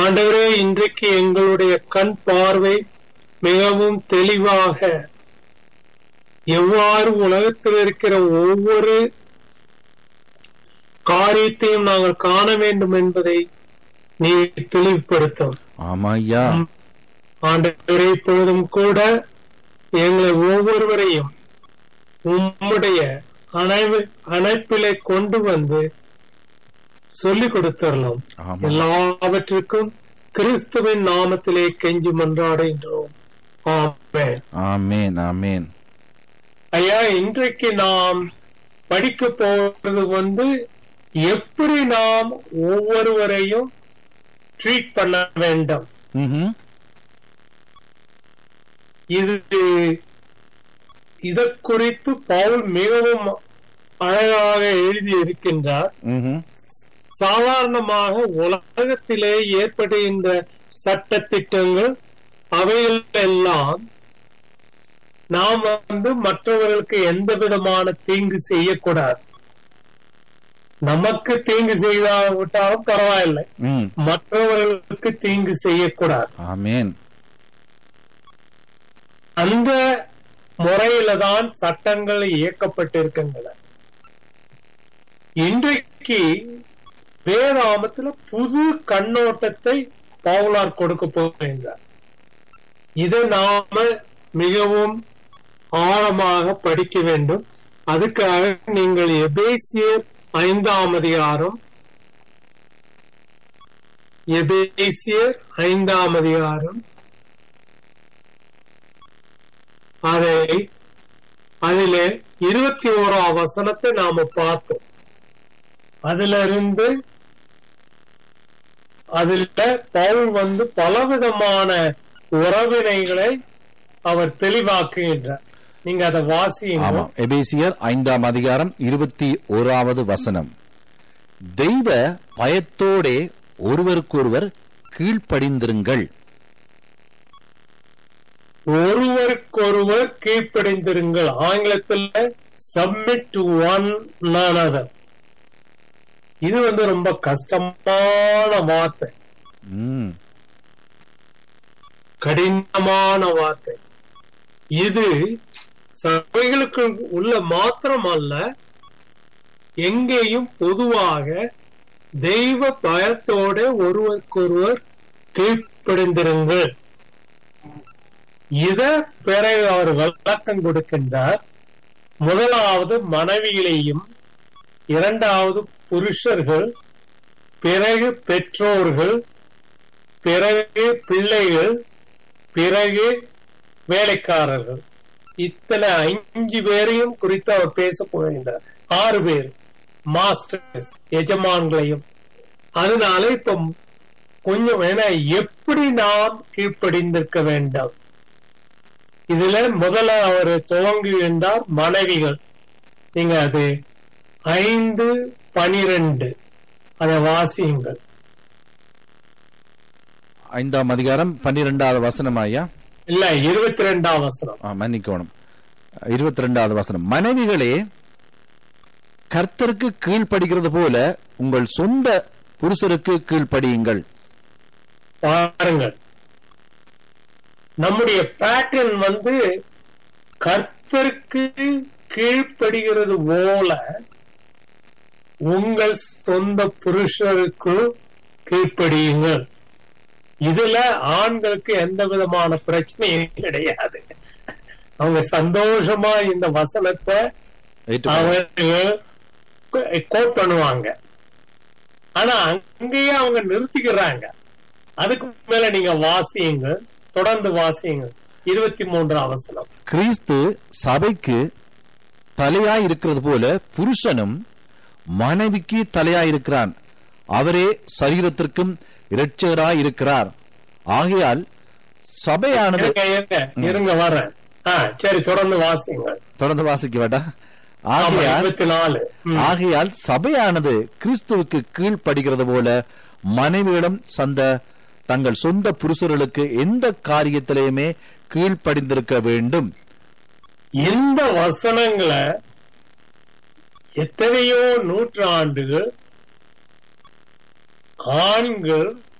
ஆண்டவரே இன்றைக்கு எங்களுடைய கண் பார்வை மிகவும் தெளிவாக எவ்வாறு உலகத்தில் இருக்கிற ஒவ்வொரு காரியத்தையும் நாங்கள் காண வேண்டும் என்பதை நீ தெளிவுபடுத்தும் ஆமா ஐயா ஆண்டவரே இப்பொழுதும் கூட எங்களை ஒவ்வொருவரையும் உம்முடைய அணைவு அணைப்பிலே கொண்டு வந்து சொல்லிக் கொடுத்துடலாம் ஆமா எல்லாவற்றிற்கும் கிறிஸ்துவின் நாமத்திலே கெஞ்சி மன்றாடுகின்றோம் ஆமென் ஆமேன் ஆமேன் ஐயா இன்றைக்கு நாம் படிக்க போறது வந்து எப்படி நாம் ஒவ்வொருவரையும் ட்ரீட் பண்ண வேண்டும் ம்ஹும். இது இத குறித்து பவுல் மிகவும் அழகாக எழுதி இருக்கின்றார் ம்ஹும். சாதாரணமாக உலகத்திலே ஏற்படுகின்ற சட்ட திட்டங்கள் அவைகள் எல்லாம் நாம் வந்து மற்றவர்களுக்கு எந்த விதமான தீங்கு செய்யக்கூடாது நமக்கு தீங்கு செய்தாவிட்டாலும் பரவாயில்லை ம். மற்றவர்களுக்கு தீங்கு செய்யக்கூடாது ஆமேன் அந்த முறையில தான் சட்டங்கள் இயக்கப்பட்டிருக்கின்றன இன்றைக்கு வேதாமத்துல புது கண்ணோட்டத்தை பவுலார் கொடுக்க போகின்றார் இதை நாம மிகவும் ஆழமாக படிக்க வேண்டும் அதுக்காக நீங்கள் எபேசியர் ஐந்தாம் அதிகாரம் எபேசியர் ஐந்தாம் அதிகாரம் அதை அதிலே இருபத்தி ஓராம் வசனத்தை நாம பார்த்தோம் அதுல இருந்து அதுல பவுல் வந்து பலவிதமான உறவினைகளை அவர் தெளிவாக்குகின்றார் நீங்க அதை வாசியுங்க ஆமா எபேசியர் ஐந்தாம் அதிகாரம் இருபத்தி ஓராவது வசனம் தெய்வ பயத்தோடே ஒருவருக்கொருவர் கீழ்ப்படிந்திருங்கள் ஒருவருக்கொருவர் கீழ்ப்படிந்திருங்கள் ஆங்கிலத்தில் சப்மிட் டு ஒன் another இது வந்து ரொம்ப கஷ்டமான வார்த்தை ம். கடினமான வார்த்தை இது சபைகளுக்கு உள்ள மாத்திரமல்ல எங்கேயும் பொதுவாக தெய்வ பயத்தோட ஒருவருக்கொருவர் கீழ்ப்படிந்திருங்கள் இத பிறகு அவர் விளக்கம் கொடுக்கின்றார் முதலாவது மனைவிகளையும் இரண்டாவது புருஷர்கள் பிறகு பெற்றோர்கள் பிறகு பிள்ளைகள் பிறகு வேலைக்காரர்கள் இத்தனை அஞ்சு பேரையும் குறித்து அவர் பேச போகின்றார் ஆறு பேர் மாஸ்டர்ஸ் எஜமான்களையும் அதனால இப்ப கொஞ்சம் வேணா எப்படி நாம் கீழ்ப்படிந்திருக்க வேண்டும் இதுல முதல்ல அவர் துவங்குகின்றார் மனைவிகள் நீங்க அது ஐந்து பனிரெண்டு அதை வாசியுங்கள் ஐந்தாம் அதிகாரம் பன்னிரெண்டாவது வசனம் ஐயா இல்ல இருபத்தி ரெண்டாம் வசனம் ஆ, மன்னிக்கணும் இருபத்தி ரெண்டாவது வசனம் மனைவிகளே கர்த்தருக்கு கீழ்ப்படுகிறது போல உங்கள் சொந்த புருஷருக்கு கீழ்ப்படியுங்கள் பாருங்கள் நம்முடைய பேட்டர்ன் வந்து கர்த்தருக்கு கீழ்ப்படுகிறது போல உங்கள் சொந்த புருஷருக்கு கீழ்ப்படியுங்கள் இதுல ஆண்களுக்கு எந்த விதமான பிரச்சனையும் கிடையாது அவங்க சந்தோஷமா இந்த வசனத்தை ஏற்றுக்கொள்ளுங்கள். அவங்க கோட் பண்ணுவாங்க ஆனா அங்கேயே அவங்க நிறுத்திக்கிறாங்க அதுக்கு மேல நீங்க வாசியுங்க தொடர்ந்து வாசியுங்க இருபத்தி மூன்றாம் வசனம் கிறிஸ்து சபைக்கு தலையாய் இருக்கிறது போல புருஷனும் மனைவிக்கு தலையாய் இருக்கிறான் அவரே சரீரத்திற்கும் இரட்சகராய் இருக்கிறார் ஆகையால் சபையானது இருங்க இருங்க இருங்க வர்றேன் ஆ சரி தொடர்ந்து வாசியுங்க தொடர்ந்து வாசிக்க வேண்டாம் ஆமா ஆகையால் இருபத்தி நாலு ம். ஆகையால் சபையானது கிறிஸ்துவுக்கு கீழ்ப்படுகிறது போல மனைவியிடம் சந்த தங்கள் சொந்த புருஷர்களுக்கு எந்த காரியத்திலேயுமே கீழ்ப்படிந்திருக்க வேண்டும் இந்த வசனங்களை எத்தனையோ நூற்றாண்டுகள் ஆண்கள்